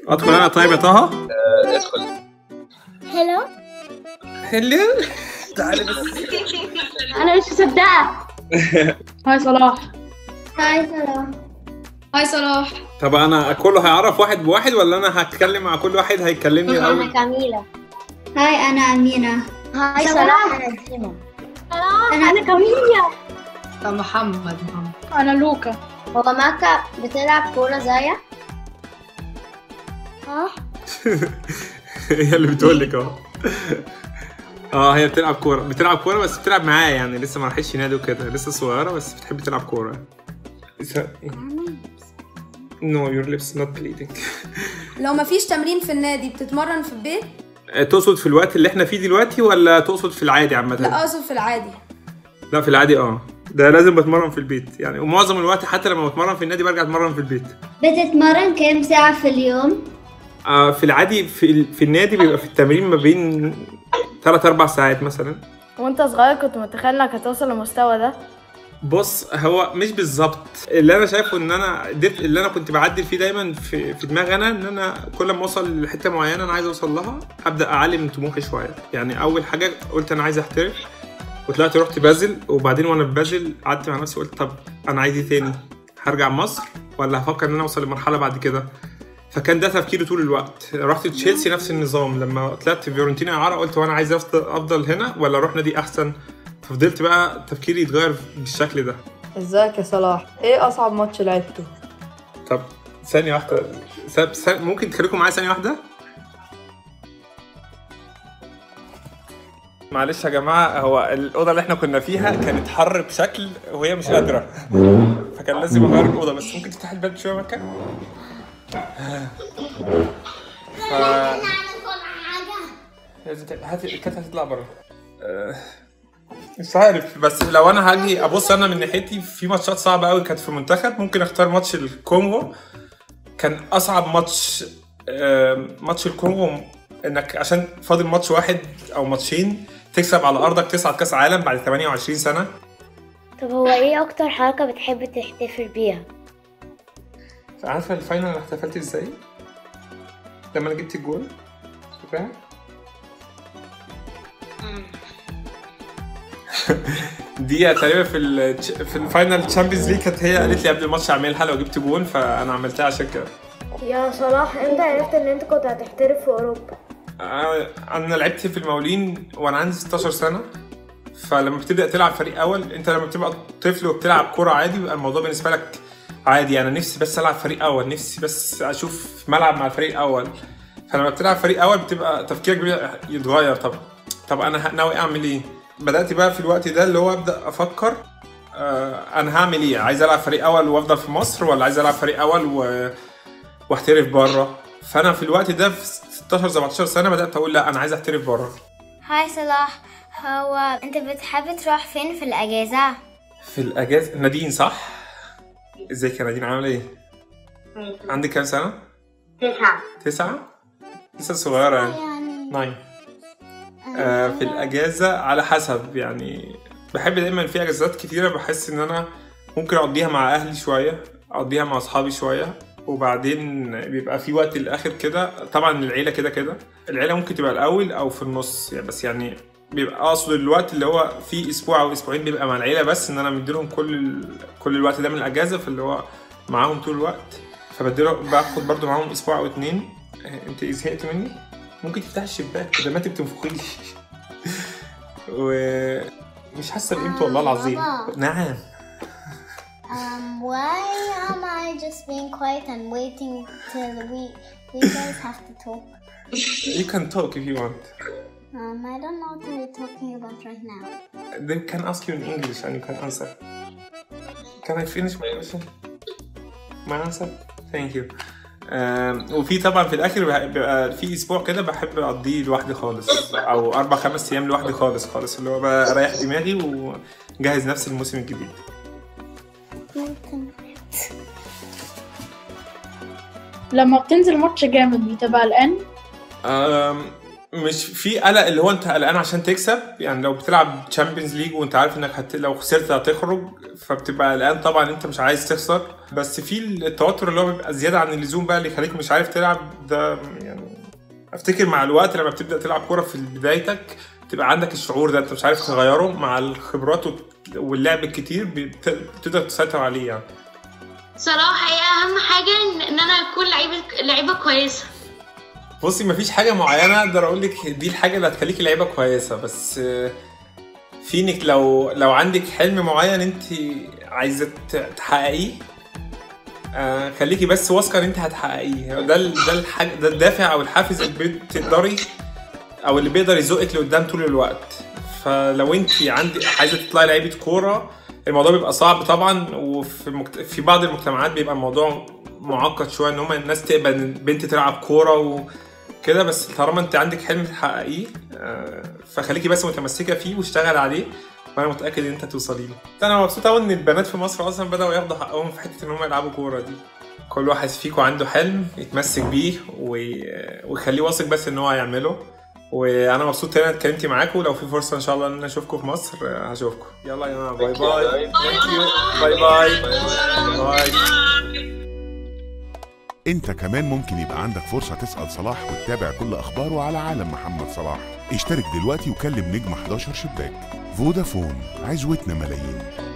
ادخل انا طيب يا طه آه، ادخل هلو هلو تعالي بس انا مش مصدقه هاي صلاح هاي سلام هاي صلاح طب انا كله هيعرف واحد بواحد ولا انا هتكلم مع كل واحد هيكلمني انا الاول كاميلا هاي أنا أمينة هاي صلاح. انا ديما أنا انا كاميلا محمد محمد انا لوكا هو ماكا بتلعب كورة زيك؟ اه هي اللي بتقول لك اهو اه هي بتلعب كوره بتلعب كوره بس بتلعب معايا يعني لسه ما راحتش نادي وكده لسه صغيره بس بتحب تلعب كوره نو يور ليبس نوت بليدنج لو مفيش تمرين في النادي بتتمرن في البيت تقصد في الوقت اللي احنا فيه دلوقتي ولا تقصد في العادي عامه لا اقصد في العادي لا في العادي اه ده لازم بتمرن في البيت يعني ومعظم الوقت حتى لما بتمرن في النادي برجع اتمرن في البيت بتتمرن كام ساعة في اليوم؟ آه في العادي في, ال- في النادي بيبقى في التمرين ما بين 3 4 ساعات مثلا وانت صغير كنت متخيل انك هتوصل للمستوى ده بص هو مش بالظبط اللي انا شايفه ان انا قدرت اللي انا كنت بعدل فيه دايما في, في دماغي انا ان انا كل ما اوصل لحته معينه انا عايز اوصل لها ابدا اعلي من طموحي شويه يعني اول حاجه قلت انا عايز احترف وطلعت رحت بازل وبعدين وانا في بازل قعدت مع نفسي قلت طب انا عايز ايه تاني هرجع مصر ولا هفكر ان انا اوصل لمرحله بعد كده فكان ده تفكيري طول الوقت رحت تشيلسي نفس النظام لما طلعت في فيورنتينا اعاره قلت وانا عايز أفضل, افضل هنا ولا اروح نادي احسن ففضلت بقى تفكيري يتغير بالشكل ده ازيك يا صلاح ايه اصعب ماتش لعبته طب ثانية واحدة س- س- ممكن تخليكم معايا ثانية واحدة؟ معلش يا جماعة هو الأوضة اللي احنا كنا فيها كانت حر بشكل وهي مش قادرة فكان لازم أغير الأوضة بس ممكن تفتح الباب شوية مكان؟ ف... لازم ت- هاتي الكات هتطلع بره آه، مش عارف بس لو انا هاجي ابص انا من ناحيتي في ماتشات صعبه قوي كانت في المنتخب ممكن اختار ماتش الكونغو كان اصعب ماتش آه، ماتش الكونغو انك عشان فاضل ماتش واحد او ماتشين تكسب على ارضك تصعد كاس عالم بعد 28 سنه طب هو ايه اكتر حركة بتحب تحتفل بيها؟ عارفه الفاينل انا احتفلت ازاي؟ لما انا جبت الجول فاكرها؟ دي تقريبا في ال في الفاينل تشامبيونز ليج كانت هي قالت لي قبل الماتش اعملها لو جبت جول فانا عملتها عشان كده يا صلاح امتى عرفت ان انت كنت هتحترف في اوروبا آه، انا لعبت في المقاولين وانا عندي 16 سنه فلما بتبدا تلعب فريق اول انت لما بتبقى طفل وبتلعب كوره عادي بيبقى الموضوع بالنسبه لك عادي انا نفسي بس العب فريق اول نفسي بس اشوف ملعب مع الفريق الاول فلما بتلعب فريق اول بتبقى تفكيرك بيبقى يتغير طب طب انا ه- ناوي اعمل ايه بدات بقى في الوقت ده اللي هو ابدا افكر آه انا هعمل ايه عايز العب فريق اول وافضل في مصر ولا عايز العب فريق اول و... واحترف بره فانا في الوقت ده في 16 17 سنه بدات اقول لا انا عايز احترف بره هاي صلاح هو انت بتحب تروح فين في الاجازة؟ في الاجازه نادين صح ازيك يا نادين عامله ايه عندك كام سنه تسعة تسعة لسه صغيره يعني يعني ناين آه في الاجازه على حسب يعني بحب دايما في اجازات كتيره بحس ان انا ممكن اقضيها مع اهلي شويه اقضيها مع اصحابي شويه وبعدين بيبقى في وقت الاخر كده طبعا العيله كده كده العيله ممكن تبقى الاول او في النص يعني بس يعني بيبقى اقصد الوقت اللي هو في اسبوع او اسبوعين بيبقى مع العيله بس ان انا مديلهم كل ال... كل الوقت ده من الاجازه فاللي هو معاهم طول الوقت فبديله باخد برضو معاهم اسبوع او اتنين آه، انت زهقت مني ممكن تفتح الشباك ده ما انت بتنفخيش ومش حاسه بقيمته والله العظيم بابا. نعم Um, why am I just being quiet and waiting till we we guys have to talk? you can talk if you want Um, I don't know what we're talking about right now. they can ask you in English and you can answer can I finish my question my answer thank you um, وفي طبعا في الاخر بح- بيبقى في اسبوع كده بحب اقضيه لوحدي خالص او اربع خمس ايام لوحدي خالص خالص اللي هو بقى اريح دماغي وجهز نفسي للموسم الجديد لما بتنزل ماتش جامد بتبقى قلقان أم، مش في قلق اللي هو انت قلقان عشان تكسب يعني لو بتلعب تشامبيونز ليج وانت عارف انك هت... لو خسرت هتخرج فبتبقى قلقان طبعا انت مش عايز تخسر بس في التوتر اللي هو بيبقى زياده عن اللزوم بقى اللي يخليك مش عارف تلعب ده يعني افتكر مع الوقت لما بتبدا تلعب كوره في بدايتك تبقى عندك الشعور ده انت مش عارف تغيره مع الخبرات وال- واللعب الكتير بت- بتقدر تسيطر عليه يعني صراحة هي أهم حاجة إن إن أنا أكون لعيبة لعيبة كويسة بصي مفيش حاجة معينة أقدر أقول لك دي الحاجة اللي هتخليكي لعيبة كويسة بس آه، في إنك لو لو عندك حلم معين أنت عايزة ت- تحققيه آه، خليكي بس واثقة إن أنت هتحققيه ده ال- ده الحاجة ده الدافع أو الحافز اللي بتقدري أو اللي بيقدر يزقك لقدام طول الوقت فلو أنت عندك عايزة تطلعي لعيبة كورة الموضوع بيبقى صعب طبعا وفي المجت... في بعض المجتمعات بيبقى الموضوع معقد شويه ان هم الناس تقبل ان البنت تلعب كوره وكده بس طالما انت عندك حلم تحققيه آه، فخليكي بس متمسكه فيه واشتغل عليه وانا متاكد ان انت توصلي له انا مبسوط قوي ان البنات في مصر اصلا بداوا ياخدوا حقهم في حته ان هم يلعبوا كوره دي كل واحد فيكم عنده حلم يتمسك بيه وي- ويخليه واثق بس ان هو هيعمله وانا مبسوط ان انا اتكلمت معاكم لو في فرصه ان شاء الله ان انا اشوفكم في مصر آه، هشوفكم يلا يا جماعه باي باي Thank you. باي باي باي انت كمان ممكن يبقى عندك فرصة تسأل صلاح وتتابع كل أخباره على عالم محمد صلاح اشترك دلوقتي وكلم نجم 11 شباك فودافون عزوتنا ملايين